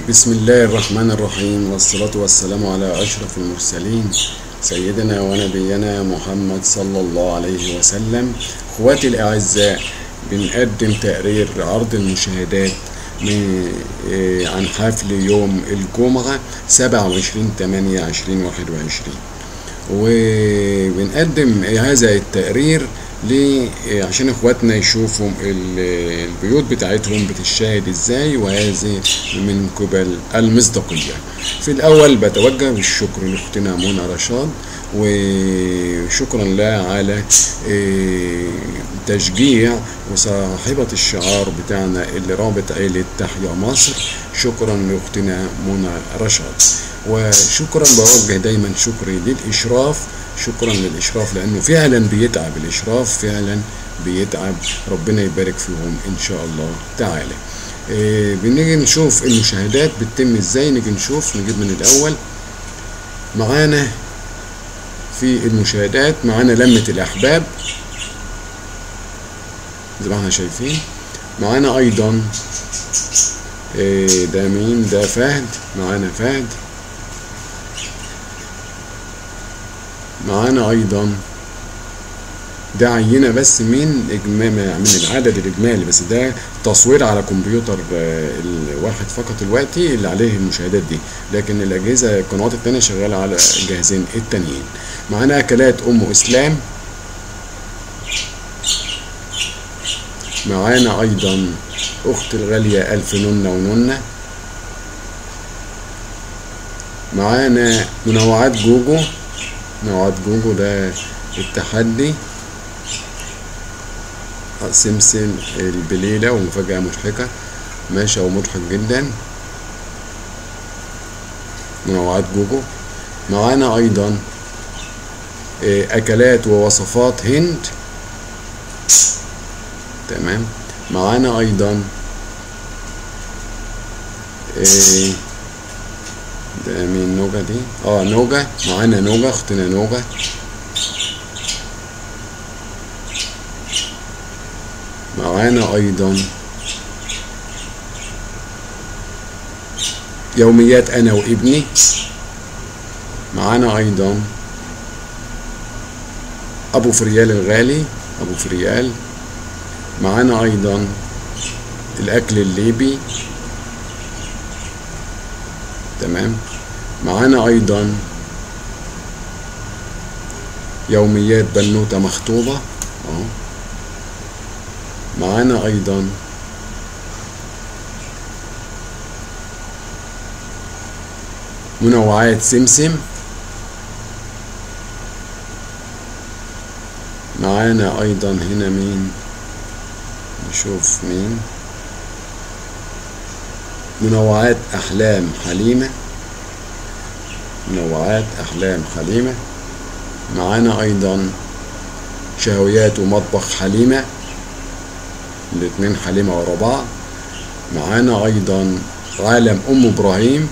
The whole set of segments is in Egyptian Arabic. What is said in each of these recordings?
بسم الله الرحمن الرحيم والصلاة والسلام على أشرف المرسلين سيدنا ونبينا محمد صلى الله عليه وسلم اخواتي الأعزاء بنقدم تقرير عرض المشاهدات من آه، عن حفل يوم الجمعة 27 8 2021 وبنقدم هذا التقرير ليه عشان اخواتنا يشوفوا ال- البيوت بتاعتهم بتشاهد ازاي وهذه من قبل المصداقية في الاول بتوجه بالشكر لاختنا منى رشاد وشكرا لها على آه، تشجيع وصاحبة الشعار بتاعنا اللي رابط عيلة تحيا مصر شكرا لاختنا منى رشاد وشكرا بوجه دايما شكري للإشراف شكرا للإشراف لأنه فعلا بيتعب الإشراف فعلا بيتعب ربنا يبارك فيهم إن شاء الله تعالى إيه بنيجي نشوف المشاهدات بتتم ازاي نيجي نشوف نجيب من الأول معانا في المشاهدات معانا لمة الأحباب زي ما احنا شايفين معانا أيضا إيه ده مين ده فهد معانا فهد معانا ايضا ده عينة بس من إجمال من العدد الإجمالي بس ده تصوير على كمبيوتر آه، الواحد فقط دلوقتي اللي عليه المشاهدات دي لكن الأجهزة القنوات التانية شغالة على الجهازين التانيين معانا أكلات أم إسلام معانا أيضا أخت الغالية ألف نونة ونونة معانا منوعات جوجو منوعات جوجو ده التحدي سمسم البليلة ومفاجأة مضحكة ماشي ومضحك جدا منوعات جوجو معانا أيضا آه، أكلات ووصفات هند تمام معانا أيضا آه، ده مين نوجا دي اه نوجا معانا نوجا اختنا نوجا معانا ايضا يوميات انا وابني معانا ايضا ابو فريال الغالي ابو فريال معانا ايضا الاكل الليبي تمام معانا ايضا يوميات بنوتة مخطوبة اهو معانا ايضا منوعات سمسم معانا ايضا هنا مين نشوف مين منوعات أحلام حليمة منوعات أحلام حليمة معانا أيضا شهويات ومطبخ حليمة الاتنين حليمة ورا بعض معانا أيضا عالم أم إبراهيم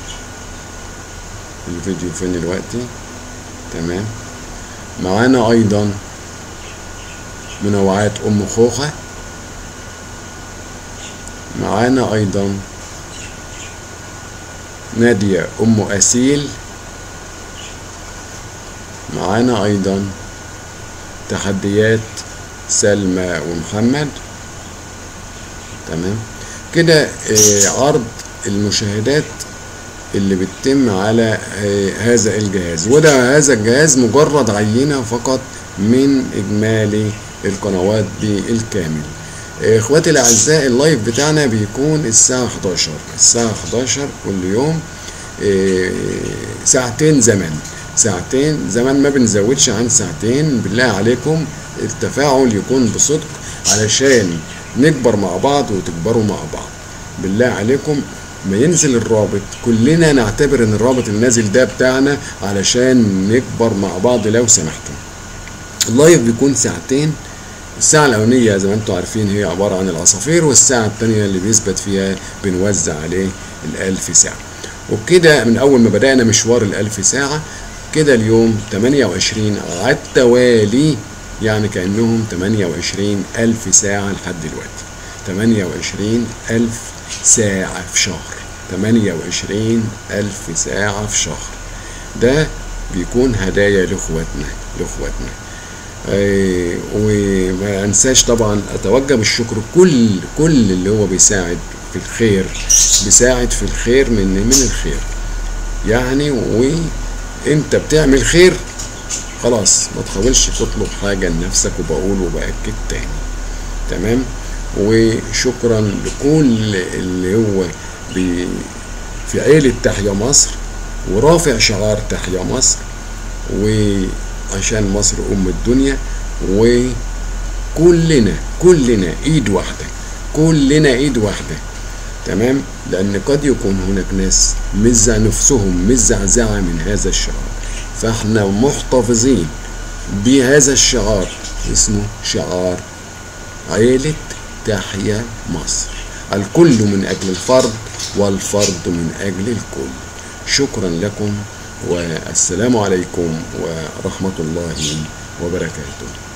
الفيديو فين دلوقتي تمام معانا أيضا منوعات أم خوخة معانا أيضا نادية أم أسيل معانا أيضا تحديات سلمى ومحمد تمام كده آه، عرض المشاهدات اللي بتتم على آه، هذا الجهاز وده هذا الجهاز مجرد عينة فقط من إجمالي القنوات بالكامل آه، اخواتي الاعزاء اللايف بتاعنا بيكون الساعة 11 الساعة 11 كل يوم آه، ساعتين زمن ساعتين زمن ما بنزودش عن ساعتين بالله عليكم التفاعل يكون بصدق علشان نكبر مع بعض وتكبروا مع بعض بالله عليكم ما ينزل الرابط كلنا نعتبر ان الرابط النازل ده بتاعنا علشان نكبر مع بعض لو سمحتم اللايف بيكون ساعتين الساعة الأولانية زي ما انتم عارفين هي عبارة عن العصافير والساعة التانية اللي بيثبت فيها بنوزع عليه الألف ساعة وبكده من أول ما بدأنا مشوار الألف ساعة كده اليوم 28 على التوالي يعني كأنهم 28 ألف ساعة لحد دلوقتي 28 ألف ساعة في شهر 28 ألف ساعة في شهر ده بيكون هدايا لإخواتنا لإخواتنا آه، وما انساش طبعا اتوجه بالشكر كل كل اللي هو بيساعد في الخير بيساعد في الخير من من الخير يعني وانت بتعمل خير خلاص ما تحاولش تطلب حاجة لنفسك وبقول وبأكد تاني تمام وشكرا لكل اللي هو بي في عيلة تحيا مصر ورافع شعار تحيا مصر وعشان مصر أم الدنيا وكلنا كلنا إيد واحدة كلنا إيد واحدة تمام لأن قد يكون هناك ناس مزع نفسهم مزعزعة من هذا الشعار فاحنا محتفظين بهذا الشعار اسمه شعار عيلة تحيا مصر الكل من أجل الفرد والفرد من أجل الكل شكرا لكم والسلام عليكم ورحمة الله وبركاته